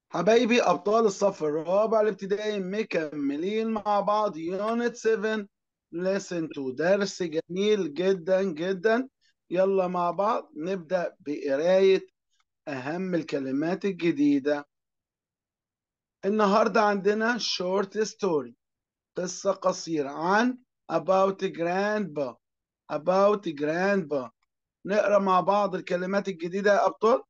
حبايبي أبطال الصف الرابع الابتدائي مكملين مع بعض يونت 7 listen to درس جميل جدا جدا يلا مع بعض نبدأ بقراية أهم الكلمات الجديدة النهاردة عندنا short story قصة قصيرة عن about grandpa about grandpa نقرأ مع بعض الكلمات الجديدة يا أبطال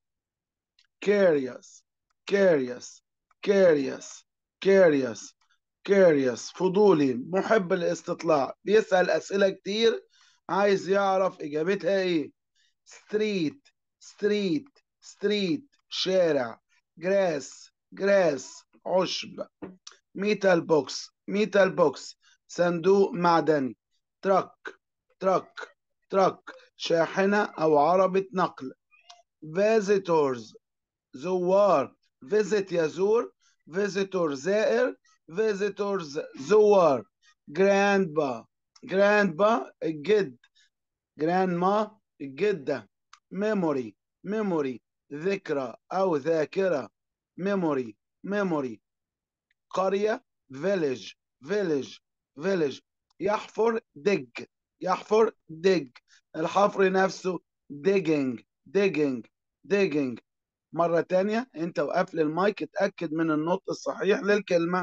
curious curious curious curious curious فضولي محب الاستطلاع بيسأل أسئلة كتير عايز يعرف إجابتها إيه street street street شارع grass grass عشب metal box metal box صندوق معدني truck truck truck شاحنة أو عربة نقل visitors زوار visit يزور visitor زائر visitors زوار grandpa grandpa الجد grandma الجدة memory memory ذكرى أو ذاكرة memory memory قرية village village village يحفر dig يحفر dig الحفر نفسه digging digging digging مرة تانية انت وقفل المايك اتأكد من النطق الصحيح للكلمة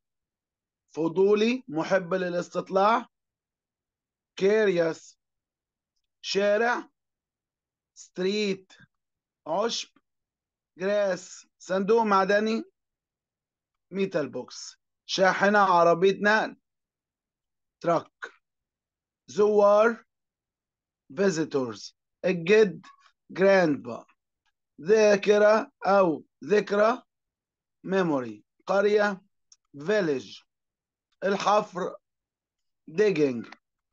فضولي محب للاستطلاع curious شارع ستريت عشب جراس صندوق معدني ميتال بوكس شاحنة عربية نقل تراك زوار visitors الجد grandpa ذاكرة أو ذكرى memory قرية village الحفر digging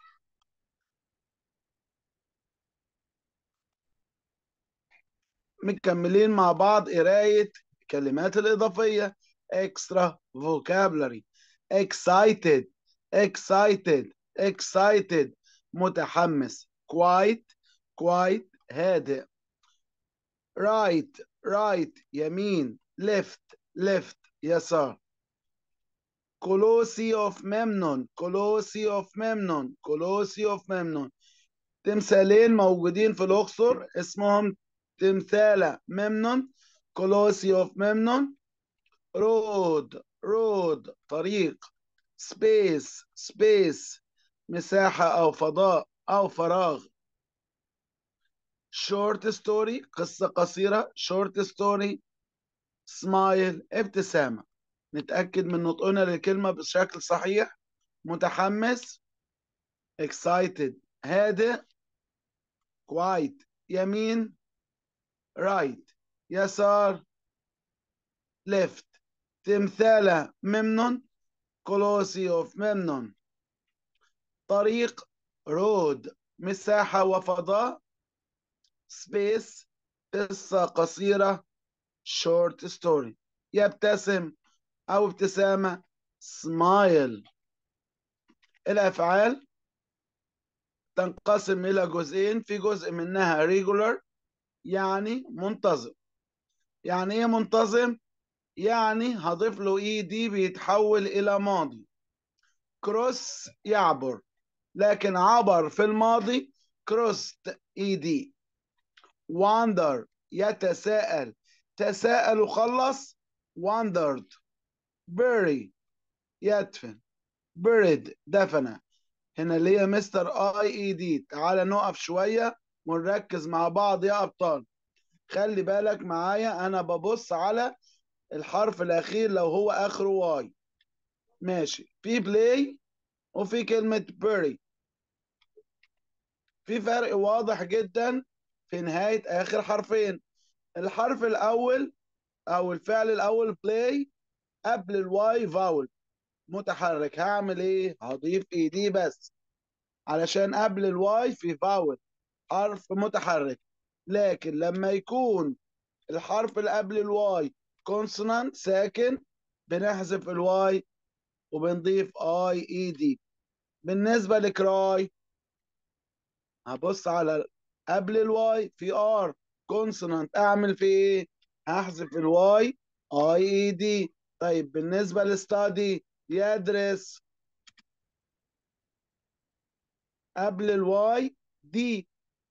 مكملين مع بعض قراية الكلمات الإضافية extra vocabulary excited excited excited متحمس quite quite هادئ right right يمين left left يسار كولوسي اوف ممنون كولوسي اوف ممنون كولوسي اوف ممنون تمثالين موجودين في الاقصر اسمهم تمثال ممنون كولوسي اوف ممنون رود رود طريق سبيس سبيس مساحة أو فضاء أو فراغ شورت ستوري قصة قصيرة شورت ستوري سمايل ابتسامة نتأكد من نطقنا للكلمة بشكل صحيح متحمس excited هادئ quiet يمين right يسار left تمثالة ممنون كولوسي اوف ممنون طريق رود مساحة وفضاء سبيس قصة قصيرة شورت ستوري يبتسم أو ابتسامة سمايل الأفعال تنقسم إلى جزئين في جزء منها ريجولار يعني منتظم يعني إيه منتظم؟ يعني هضيف له إي دي بيتحول إلى ماضي كروس يعبر لكن عبر في الماضي كروست إي دي واندر يتساءل تساءل وخلص wandered bury يدفن buried دفن هنا ليه مستر اي اي دي تعالى نقف شوية ونركز مع بعض يا ابطال خلي بالك معايا انا ببص على الحرف الاخير لو هو اخره واي ماشي في بلاي وفي كلمة bury في فرق واضح جدا في نهاية آخر حرفين الحرف الأول أو الفعل الأول بلاي قبل الواي فاول متحرك هعمل إيه؟ هضيف إي دي بس علشان قبل الواي في فاول حرف متحرك لكن لما يكون الحرف اللي قبل الواي كونسونانت ساكن بنحذف الواي وبنضيف اي اي دي بالنسبة لكراي هبص على قبل الواي في ار كونسونانت اعمل في ايه هحذف الواي اي اي دي طيب بالنسبة للستادي يدرس قبل الواي دي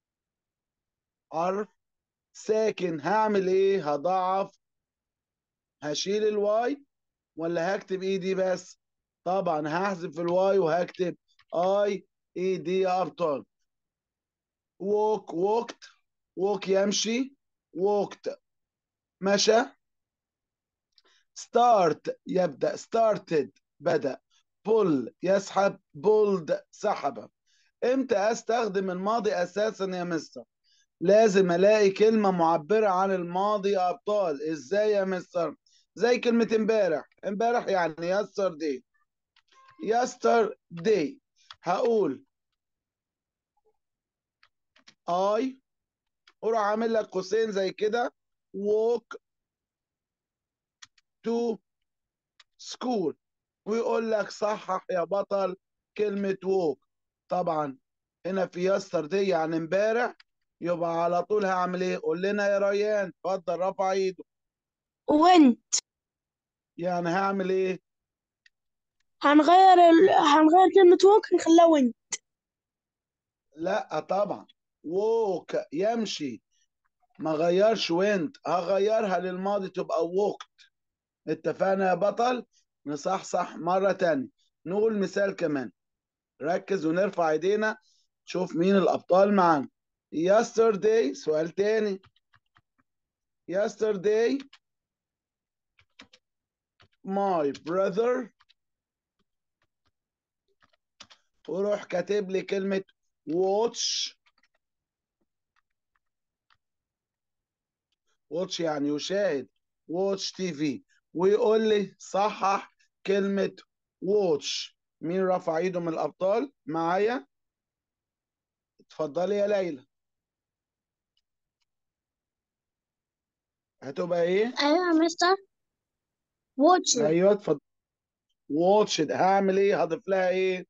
حرف ساكن هعمل ايه هضعف هشيل الواي ولا هكتب اي دي بس طبعا هحذف الواي وهكتب اي اي دي يا ابطال ووك ووكت ووك يمشي ووكت مشى ستارت يبدأ started بدأ pull يسحب pulled سحب امتى استخدم الماضي اساسا يا مستر لازم الاقي كلمة معبرة عن الماضي يا ابطال ازاي يا مستر زي كلمة امبارح امبارح يعني yesterday yesterday هقول I اروح عامل لك قوسين زي كده walk to school ويقول لك صحح يا بطل كلمة walk طبعا هنا في yesterday يعني امبارح يبقى على طول هعمل ايه قول لنا يا ريان اتفضل رفع ايده went يعني هعمل ايه هنغير ال... هنغير كلمة walk نخليها went لا طبعا walk يمشي ما غيرش وينت هغيرها للماضي تبقى walked اتفقنا يا بطل نصحصح مرة تانية نقول مثال كمان ركز ونرفع ايدينا شوف مين الأبطال معانا yesterday سؤال تاني yesterday my brother وروح كاتب لي كلمة watch watch يعني يشاهد watch TV ويقول لي صحح كلمة watch مين رفع ايده من الأبطال معايا اتفضلي يا ليلى هتبقى ايه أيوة يا مستر watch ايوه اتفضل watch هعمل ايه هضيف لها ايه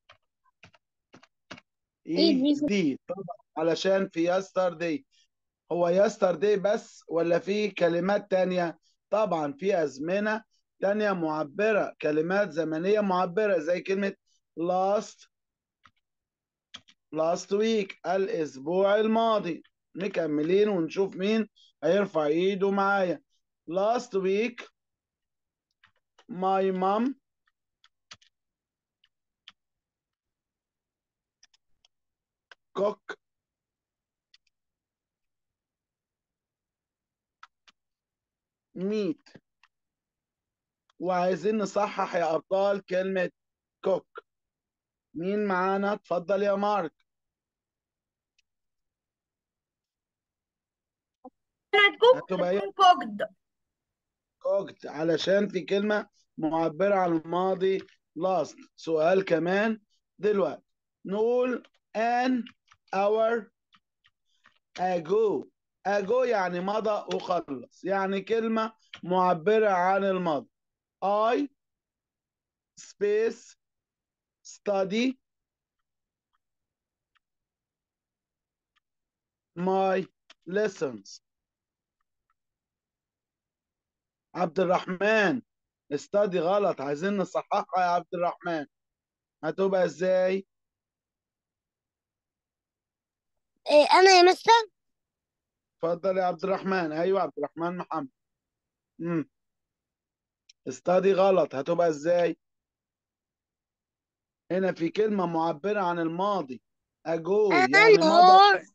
إيه ايه دي؟ دي طبعا علشان في yesterday هو yesterday بس ولا في كلمات تانية طبعا في أزمنة تانية معبرة كلمات زمنية معبرة زي كلمة last last week الأسبوع الماضي مكملين ونشوف مين هيرفع ايده معايا last week my mom cook meat وعايزين نصحح يا أبطال كلمة cook مين معانا اتفضل يا مارك هتبقى ايه cooked cooked علشان في كلمة معبرة عن الماضي last سؤال كمان دلوقتي نقول an hour ago ago يعني مضى وخلص يعني كلمة معبرة عن الماضي I space study my lessons عبد الرحمن استادي غلط عايزين نصححها يا عبد الرحمن هتبقى ازاي إيه أنا يا مستر اتفضل يا عبد الرحمن ايوه عبد الرحمن محمد امم استادي غلط هتبقى ازاي هنا في كلمة معبرة عن الماضي ago يعني an مضى horse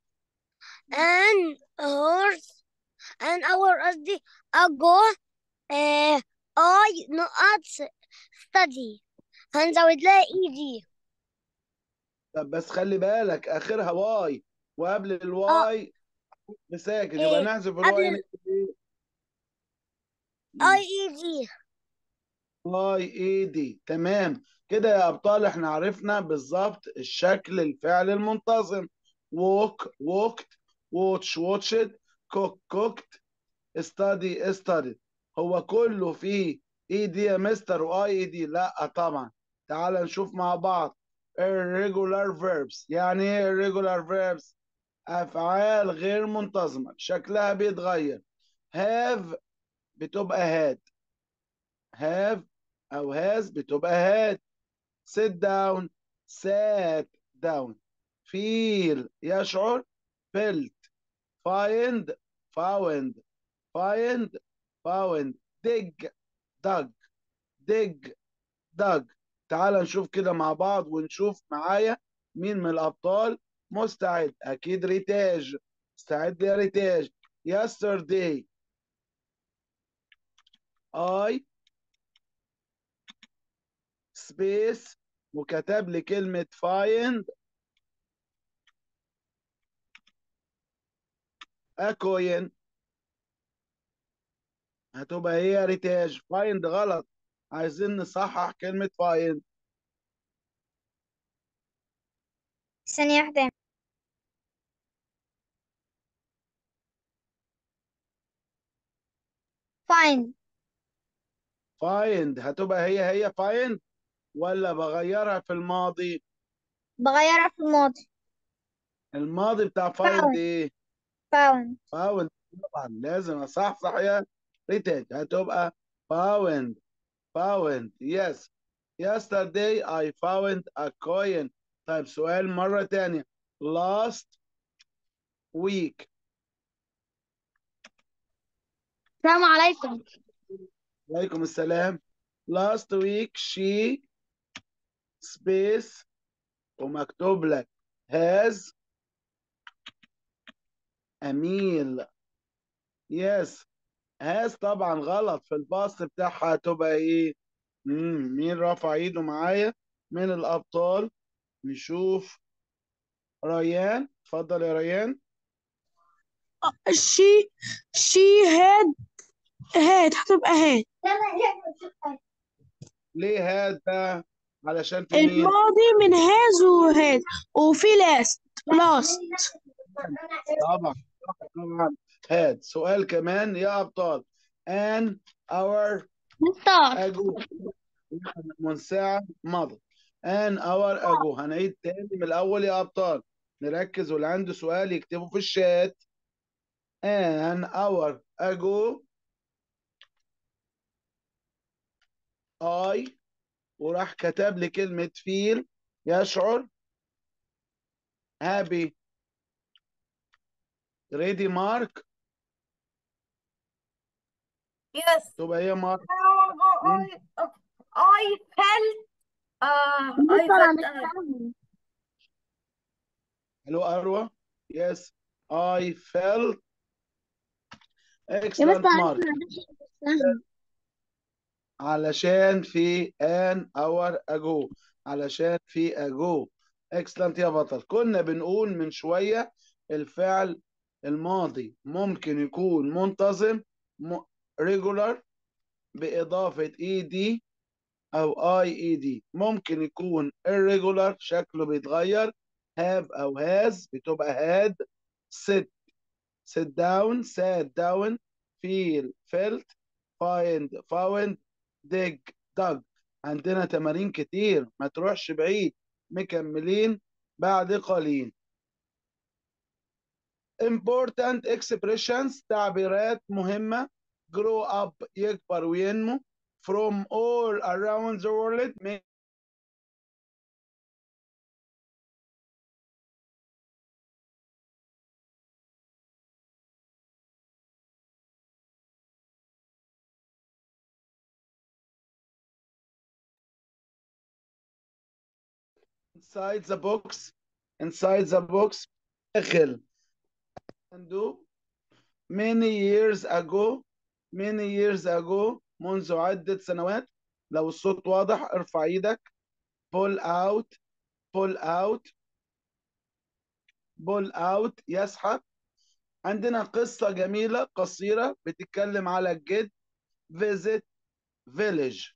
an horse an hour قصدي ago آه I نقط study هنزود لها اي دي طب بس خلي بالك اخرها واي وقبل الواي مساكن يبقى إيه، نحذف قبل الواي ال- نكتب ايه اي اي دي واي اي دي تمام كده يا ابطال احنا عرفنا بالظبط الشكل الفعل المنتظم walk walked watch watched cook cooked study studied هو كله فيه اي دي يا مستر واي اي دي لا طبعا تعال نشوف مع بعض irregular verbs يعني ايه irregular verbs افعال غير منتظمه شكلها بيتغير have بتبقى had have أو has بتبقى had sit down sat down feel يشعر felt find found find found dig dug dig dug تعال نشوف كده مع بعض ونشوف معايا مين من الأبطال مستعد أكيد ريتاج استعد يا ريتاج yesterday I space وكتب لي كلمة find a coin هتبقى هي يا ريتاج find غلط عايزين نصحح كلمة find ثانية واحدة find find هتبقى هي هي find ولا بغيرها في الماضي بغيرها في الماضي الماضي بتاع find found ايه found found طبعا لازم اصحصح يا ريتاج هتبقى found found yes yesterday I found a coin طيب سؤال مرة تانية last week السلام عليكم عليكم السلام last week she space ومكتوب لك has a meal yes has طبعا غلط في الباص بتاعها هتبقى ايه مم. مين رفع ايده معايا من الابطال نشوف ريان اتفضل يا ريان she she had had هتبقى had ليه هذا علشان في مين الماضي من has وهاد وفي last last طبعا طبعا هاد سؤال كمان يا ابطال an hour مستر ago من ساعة مضت an hour ago هنعيد تاني من الأول يا أبطال نركز واللي عنده سؤال يكتبه في الشات an hour ago I وراح كتب لي كلمة feel يشعر happy ready mark Yes. تبقى هي مارك I, I felt uh, I felt uh, hello أروى yes I felt يا excellent مستر mark علشان في an hour ago علشان في ago excellent يا بطل كنا بنقول من شوية الفعل الماضي ممكن يكون منتظم م- regular بإضافة ed أو ied ممكن يكون irregular شكله بيتغير have أو has بتبقى had sit sit down sat down feel felt find found dig dug عندنا تمارين كتير ما تروحش بعيد مكملين بعد قليل important expressions تعبيرات مهمة grow up يكبر وينمو from all around the world من inside the box inside the box داخل and do many years ago many years ago منذ عدة سنوات لو الصوت واضح ارفع ايدك pull out pull out pull out يسحب عندنا قصة جميلة قصيرة بتتكلم على الجد visit village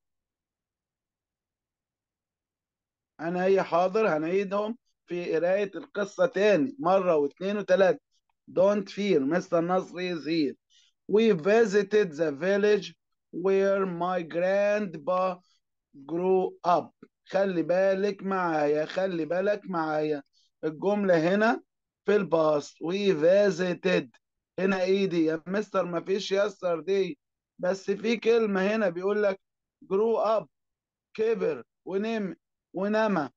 أنا هي حاضر هنعيدهم في قراية القصة تاني مرة واثنين وثلاثة don't fear Mr. Nasri is here we visited the village where my grandpa grew up خلي بالك معايا خلي بالك معايا الجملة هنا في الباست we visited هنا ايدي يا مستر ما فيش yesterday بس في كلمة هنا بيقول لك grow up كبر ونم ونما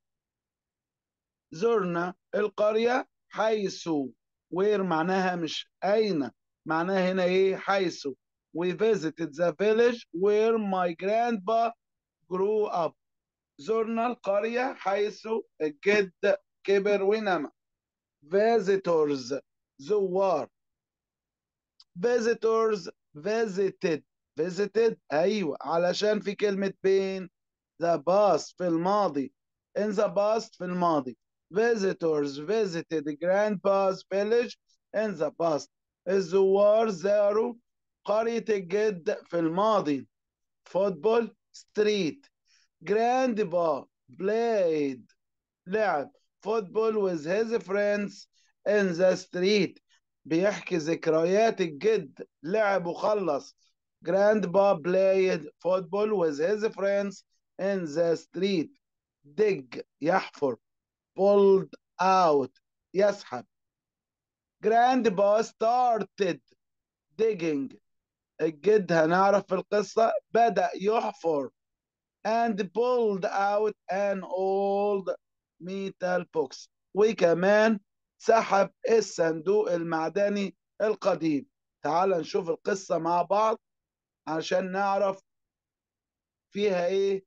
زرنا القرية حيث وير معناها مش أين معناها هنا إيه حيث we visited the village where my grandpa grew up زرنا القرية حيث الجد كبر ونما visitors زوار visitors visited visited أيوة علشان في كلمة بين the past في الماضي in the past في الماضي visitors visited grandpa's village in the past الزوار زاروا قرية الجد في الماضي football street grandpa played لعب football with his friends in the street بيحكي ذكريات الجد لعب وخلص grandpa played football with his friends in the street dig يحفر pulled out يسحب grandpa started digging الجد هنعرف في القصة بدأ يحفر and pulled out an old metal box وكمان سحب الصندوق المعدني القديم تعال نشوف القصة مع بعض عشان نعرف فيها ايه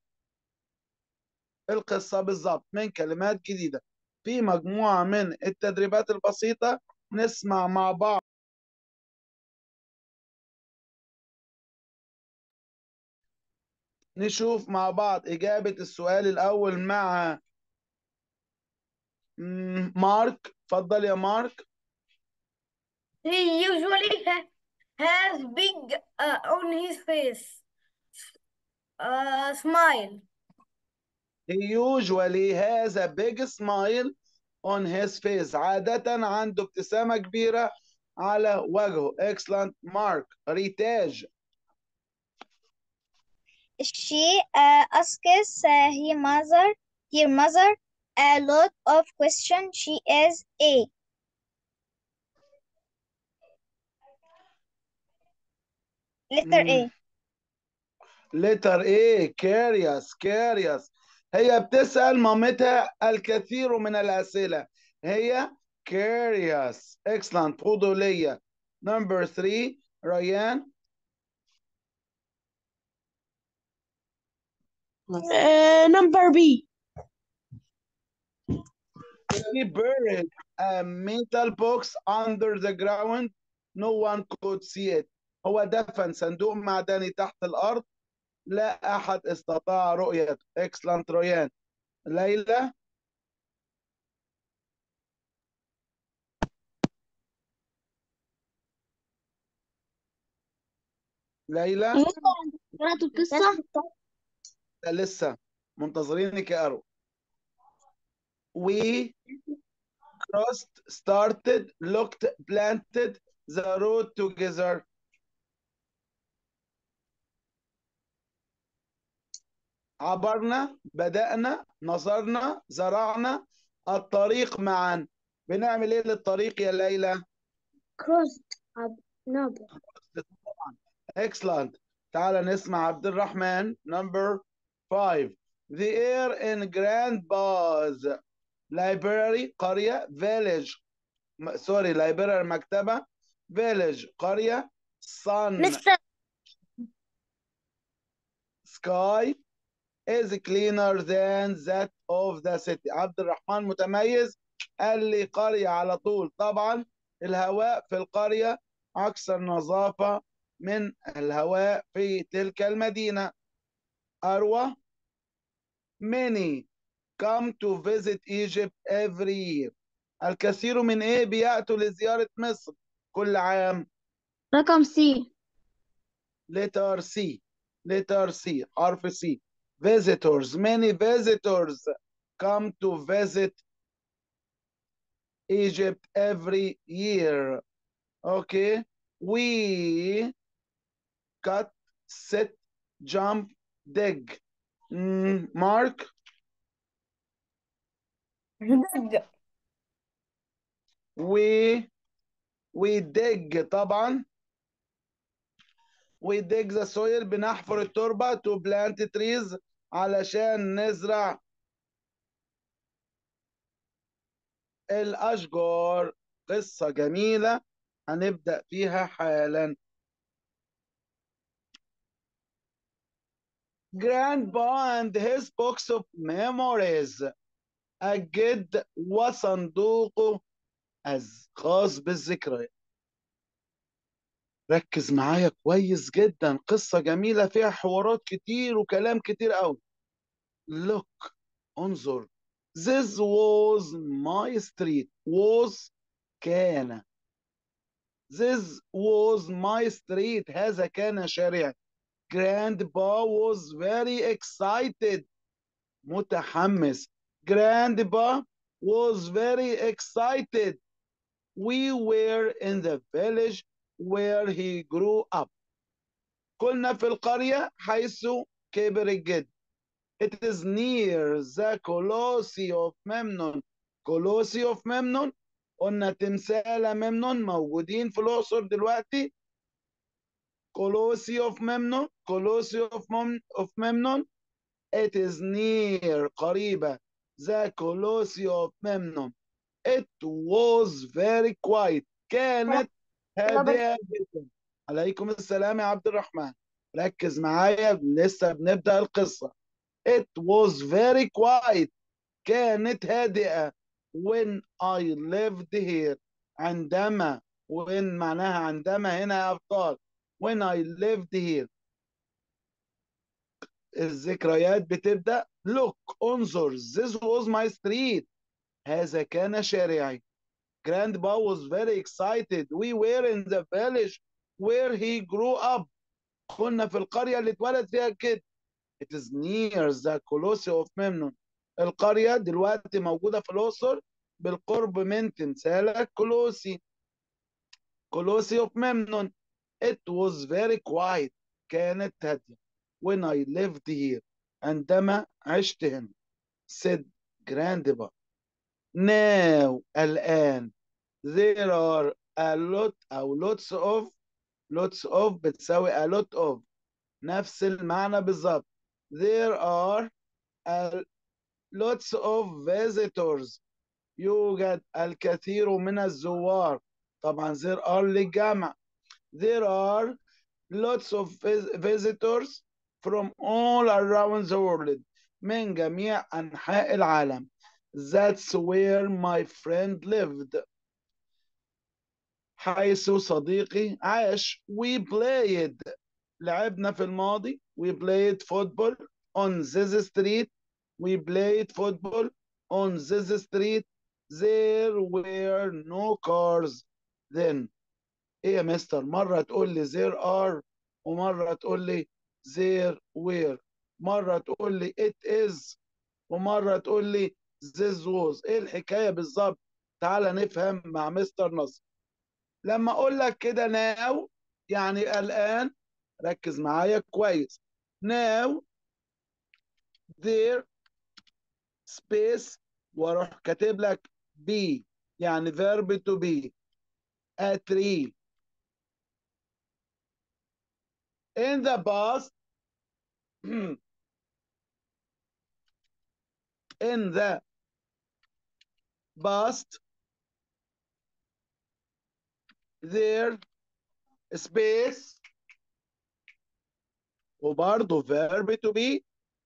القصة بالظبط من كلمات جديدة في مجموعة من التدريبات البسيطة نسمع مع بعض نشوف مع بعض إجابة السؤال الأول مع مم، مارك اتفضل يا مارك He usually ha has big uh, on his face. Uh, smile. He usually has a big smile on his face عادة عنده ابتسامة كبيرة على وجهه excellent mark ريتاج She uh, asks uh, her mother, her mother a lot of questions. She is a letter A. مم. letter A curious curious هي بتسأل مامتها الكثير من الأسئلة هي curious excellent فضولية number three ريان نمبر بي He buried a metal box under the ground. No one could see it. هو دفن صندوق معدني تحت الأرض. لا أحد استطاع رؤيته. Excellent ريان. ليلى ليلى قرأت القصة لا، لسه منتظرينك يا أرو. We crossed, started, looked, planted the road together. عبرنا بدأنا نظرنا زرعنا الطريق معا بنعمل ايه للطريق يا ليلى كروست نمبر excellent تعال نسمع عبد الرحمن number five the air in grandpa's library قرية village م- sorry library مكتبة village قرية sun Mr. sky is cleaner than that of the city عبد الرحمن متميز قال لي قرية على طول طبعا الهواء في القرية أكثر نظافة من الهواء في تلك المدينة أروى many come to visit Egypt every year الكثير من إيه بيأتوا لزيارة مصر كل عام رقم سي letter C letter C حرف C visitors many visitors come to visit Egypt every year okay we cut sit jump dig Mm, Mark Dig. we we dig طبعا we dig the soil بنحفر التربة to plant trees علشان نزرع الأشجار قصة جميلة هنبدأ فيها حالا Grandpa and his box of memories الجد وصندوقه الخاص بالذكريات ركز معايا كويس جدا قصة جميلة فيها حوارات كتير وكلام كتير قوي look انظر this was my street was كان this was my street هذا كان شارعي grandpa was very excited متحمس grandpa was very excited we were in the village where he grew up كنا في القرية حيث كبر الجد It is near the Colossi of Memnon Colossi of Memnon قلنا تمثال ممنون موجودين في الأقصر دلوقتي Colossi of Memnon Colossi of, Mem of Memnon It is near قريبة the Colossi of Memnon It was very quiet كانت هادئة جدا عليكم السلام يا عبد الرحمن ركز معايا لسه بنبدأ القصة It was very quiet كانت هادئة when I lived here عندما when معناها عندما هنا يا أبطال when I lived here الذكريات بتبدأ look انظر this was my street هذا كان شارعي grandpa was very excited we were in the village where he grew up كنا في القرية اللي اتولد فيها كده it is near the Colossi of Memnon القرية دلوقتي موجودة في الأقصر بالقرب من تمثال الكولوسي كولوسي of Memnon it was very quiet كانت هادية when I lived here عندما عشت هنا said grandpa now الآن there are a lot أو lots of lots of بتساوي a lot of نفس المعنى بالظبط there are a lots of visitors يوجد الكثير من الزوار طبعا there are للجمع there are lots of visitors from all around the world من جميع أنحاء العالم that's where my friend lived حيث صديقي عاش we played لعبنا في الماضي we played football on this street we played football on this street there were no cars then ايه يا مستر مرة تقول لي there are ومرة تقول لي there were مرة تقول لي it is ومرة تقول لي this was ايه الحكاية بالظبط تعال نفهم مع مستر نصر لما اقول لك كده now يعني الآن ركز معايا كويس now there space واروح كاتب لك be يعني verb to be a tree in the past in the past there space وبرضه verb to be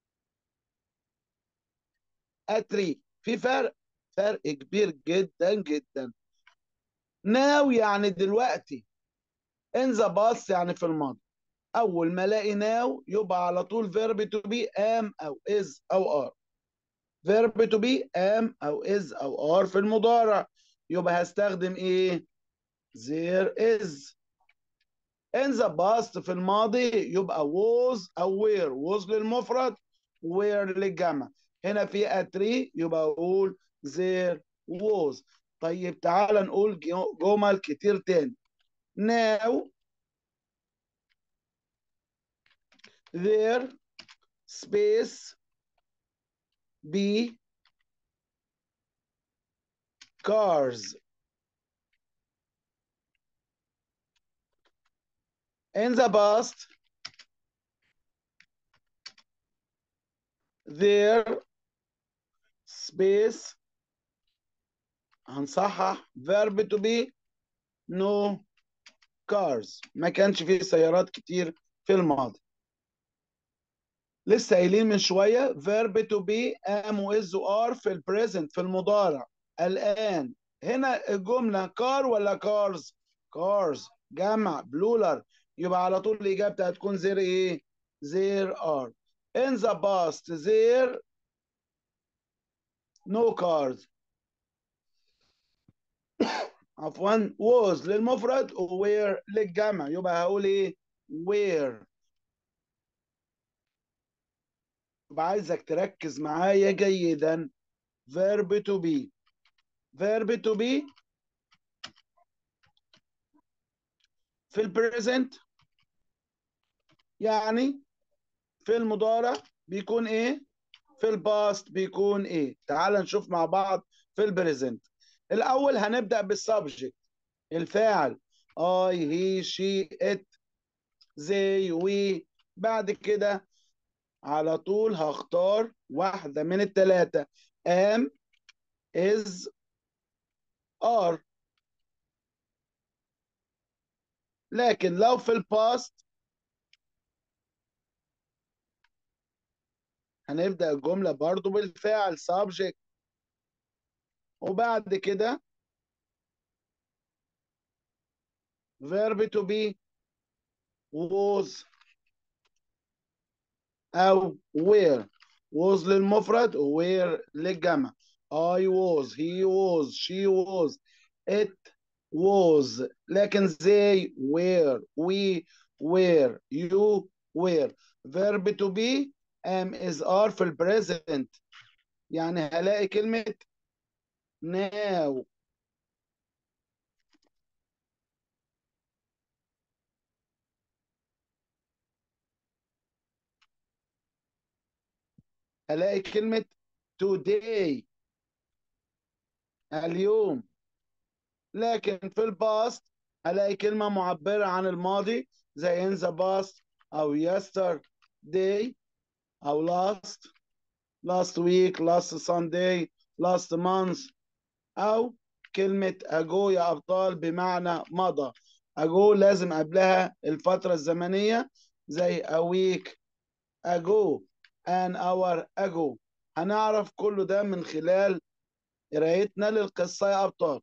a tree في فرق فرق كبير جدا جدا now يعني دلوقتي in the past يعني في الماضي اول ما الاقي now يبقى على طول verb to be am او is او are verb to be am او is او are في المضارع يبقى هستخدم ايه there is in the past في الماضي يبقى was او were was للمفرد were للجمع هنا في a tree يبقى اقول there was طيب تعال نقول جمل كتير تاني now there space be cars in the past there space هنصحح verb to be no cars ما كانش فيه سيارات كتير في الماضي لسه قايلين من شويه verb to be am with are في البريزنت في المضارع الان هنا الجمله كار ولا كارز كارز جمع بلولر يبقى على طول الاجابه هتكون زير ايه زير are in the past there no cars عفوا was للمفرد و were للجمع يبقى هقول ايه were يبقى عايزك تركز معايا جيدا verb to be verb to be في البريزنت يعني في المضارع بيكون ايه في الباست بيكون ايه تعال نشوف مع بعض في البريزنت الاول هنبدا بالسبجكت الفاعل I he she it they we بعد كده على طول هختار واحدة من الثلاثة am is are لكن لو في الباست هنبدأ الجملة برضو بالفعل subject وبعد كده verb to be was أو were was للمفرد و were للجمع I was he was she was it was لكن they were we were you were verb to be am is are في البريزنت يعني هلاقي كلمة now هلاقي كلمة today اليوم لكن في الباست هلاقي كلمة معبرة عن الماضي زي in the past أو yesterday أو last last week last Sunday last month أو كلمة ago يا أبطال بمعنى مضى ago لازم قبلها الفترة الزمنية زي a week ago an hour ago هنعرف كل ده من خلال قرايتنا للقصة يا أبطال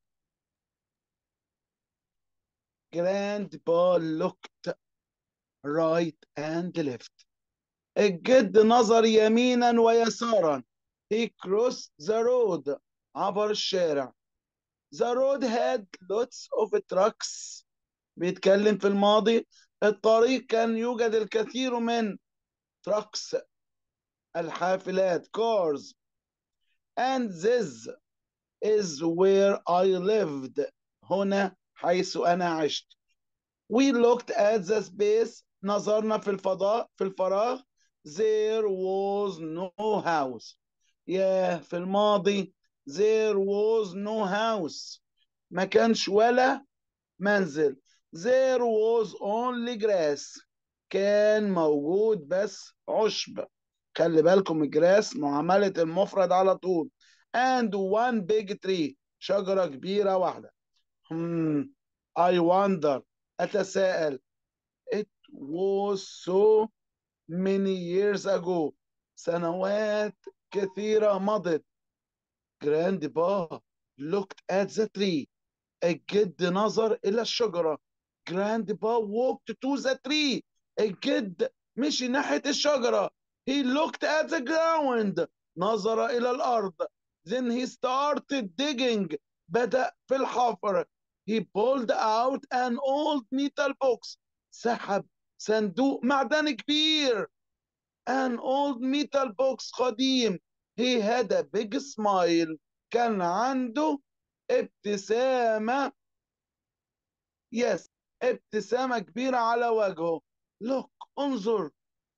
Grandpa looked right and left الجد نظر يمينا ويسارا he crossed the road عبر الشارع the road had lots of trucks بيتكلم في الماضي الطريق كان يوجد الكثير من trucks الحافلات cars and this is where I lived هنا حيث أنا عشت we looked at the space نظرنا في الفضاء في الفراغ there was no house يا في الماضي there was no house ما كانش ولا منزل there was only grass كان موجود بس عشب خلي بالكم الجراس معاملة المفرد على طول and one big tree شجرة كبيرة واحدة hmm. I wonder أتساءل it was so many years ago سنوات كثيرة مضت grandpa looked at the tree الجد نظر إلى الشجرة grandpa walked to the tree الجد مشي ناحية الشجرة he looked at the ground نظر إلى الأرض then he started digging بدأ في الحفر he pulled out an old metal box سحب صندوق معدني كبير an old metal box قديم he had a big smile كان عنده ابتسامة yes ابتسامة كبيرة على وجهه look انظر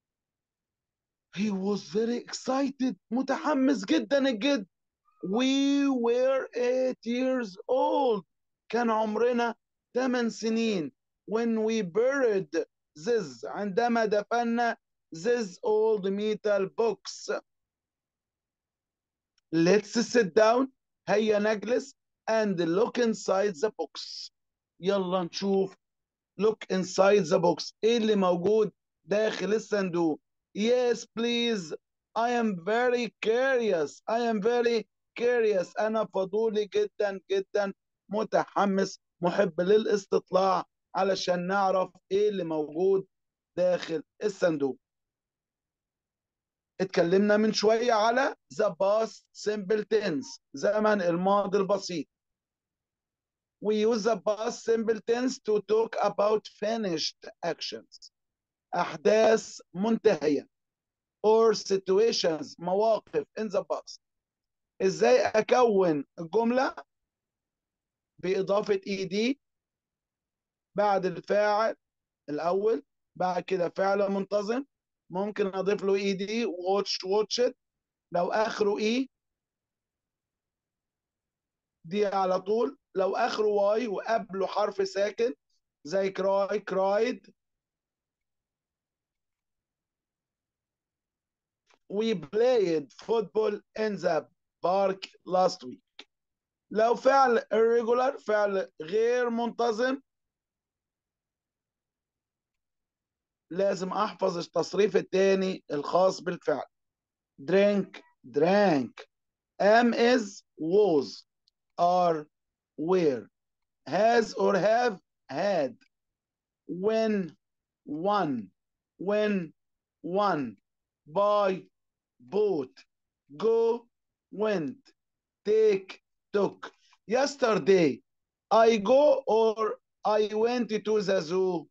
he was very excited متحمس جدا الجد we were eight years old كان عمرنا 8 سنين when we buried this عندما دفنا this old metal box let's sit down هيا نجلس and look inside the box يلا نشوف look inside the box ايه اللي موجود داخل الصندوق yes please I am very curious I am very curious أنا فضولي جدا جدا متحمس محب للاستطلاع علشان نعرف ايه اللي موجود داخل الصندوق اتكلمنا من شوية على the past simple tense زمن الماضي البسيط we use the past simple tense to talk about finished actions أحداث منتهية or situations مواقف in the past ازاي اكون الجملة بإضافة ed بعد الفاعل الأول بعد كده فعل منتظم ممكن أضيف له ed watch watch it لو آخره e دي على طول لو آخره واي وقبله حرف ساكن زي cry cried we played football in the park last week لو فعل irregular فعل غير منتظم لازم احفظ التصريف الثاني الخاص بالفعل drink drank am is was are were has or have had when won when won buy bought go went take took yesterday I go or I went to the zoo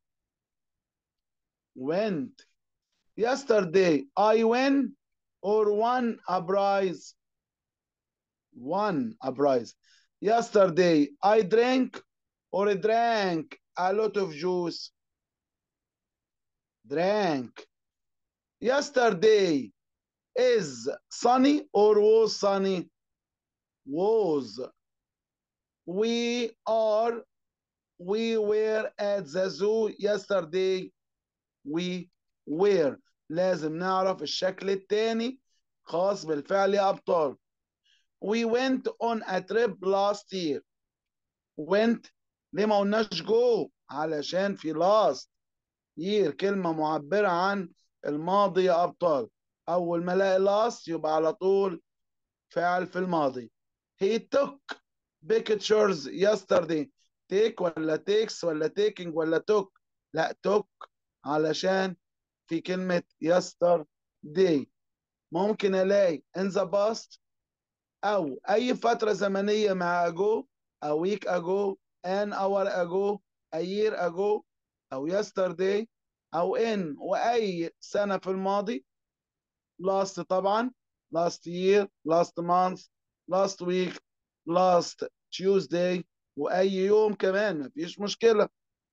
went yesterday I went or won a prize won a prize yesterday I drank or drank a lot of juice drank yesterday is sunny or was sunny was we are we were at the zoo yesterday we were لازم نعرف الشكل الثاني خاص بالفعل يا أبطال we went on a trip last year went ليه ما قلناش go علشان في last year كلمة معبرة عن الماضي يا أبطال أول ما ألاقي last يبقى على طول فعل في الماضي he took pictures yesterday take ولا takes ولا taking ولا took لا took علشان في كلمة yesterday ممكن ألاقي in the past أو أي فترة زمنية مع ago a week ago an hour ago a year ago أو yesterday أو in وأي سنة في الماضي last طبعا last year last month last week last Tuesday وأي يوم كمان مفيش مشكلة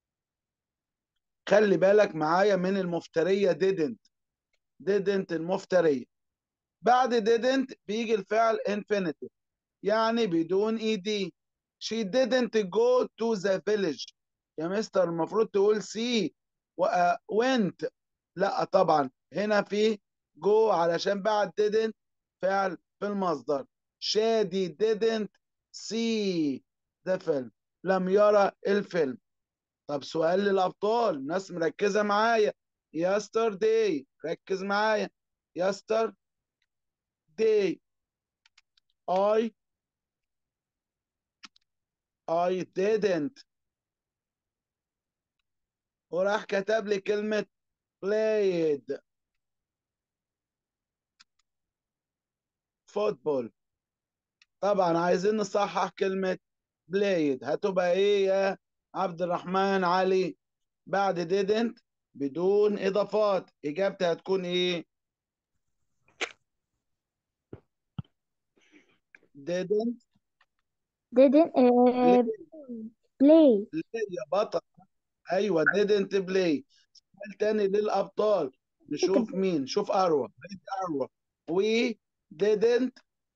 خلي بالك معايا من المفترية didn't didn't المفترية بعد didn't بيجي الفعل infinitive يعني بدون ed she didn't go to the village يا مستر المفروض تقول see و went لا طبعا هنا في go علشان بعد didn't فعل في المصدر شادي didn't see the film لم يرى الفيلم طب سؤال للأبطال ناس مركزة معايا yesterday ركز معايا yesterday I I didn't وراح كتب لي كلمة played football طبعا عايزين نصحح كلمة played هتبقى ايه يا عبد الرحمن علي بعد didn't بدون اضافات اجابتي هتكون ايه didn't didn't uh, play ليه يا بطل ايوه didn't play سؤال تاني للابطال نشوف مين شوف اروى بقيت اروى we didn't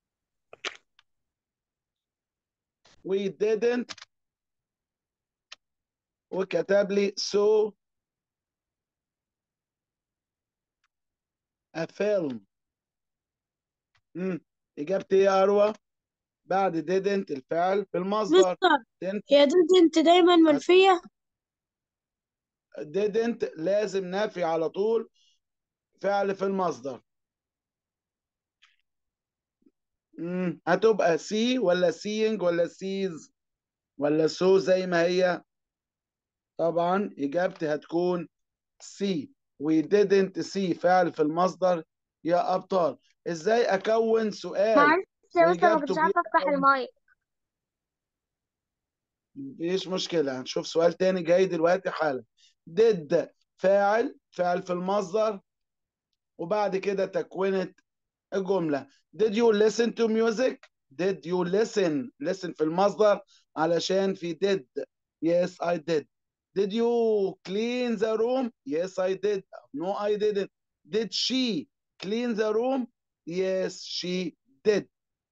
we didn't وكتب لي so a film مم. إجابتي إيه يا أروى بعد didn't الفعل في المصدر مستر didn't هي didn't دايما منفية didn't لازم نافي على طول فعل في المصدر مم. هتبقى see ولا seeing ولا sees ولا so زي ما هي طبعا إجابتي هتكون see we didn't see فعل في المصدر يا أبطال إزاي أكون سؤال معلش يا مستر ما وإجابته كنتش بي عارفة افتح المايك مفيش مشكلة هنشوف سؤال تاني جاي دلوقتي حالا did فاعل فاعل في المصدر وبعد كده تكوينة الجملة did you listen to music did you listen listen في المصدر علشان في did yes I did did you clean the room yes I did no I didn't did she clean the room yes she did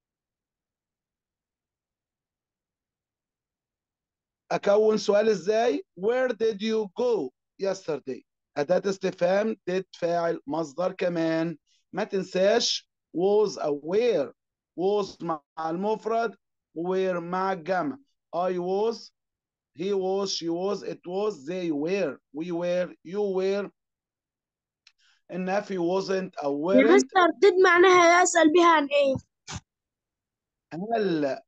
أكون سؤال إزاي where did you go yesterday أداة استفهام did فاعل مصدر كمان ما تنساش was أو where was مع المفرد were مع الجمع I was he was she was it was they were we were you were النفي wasn't أو يا weren't مستر did معناها أسأل بها عن إيه هل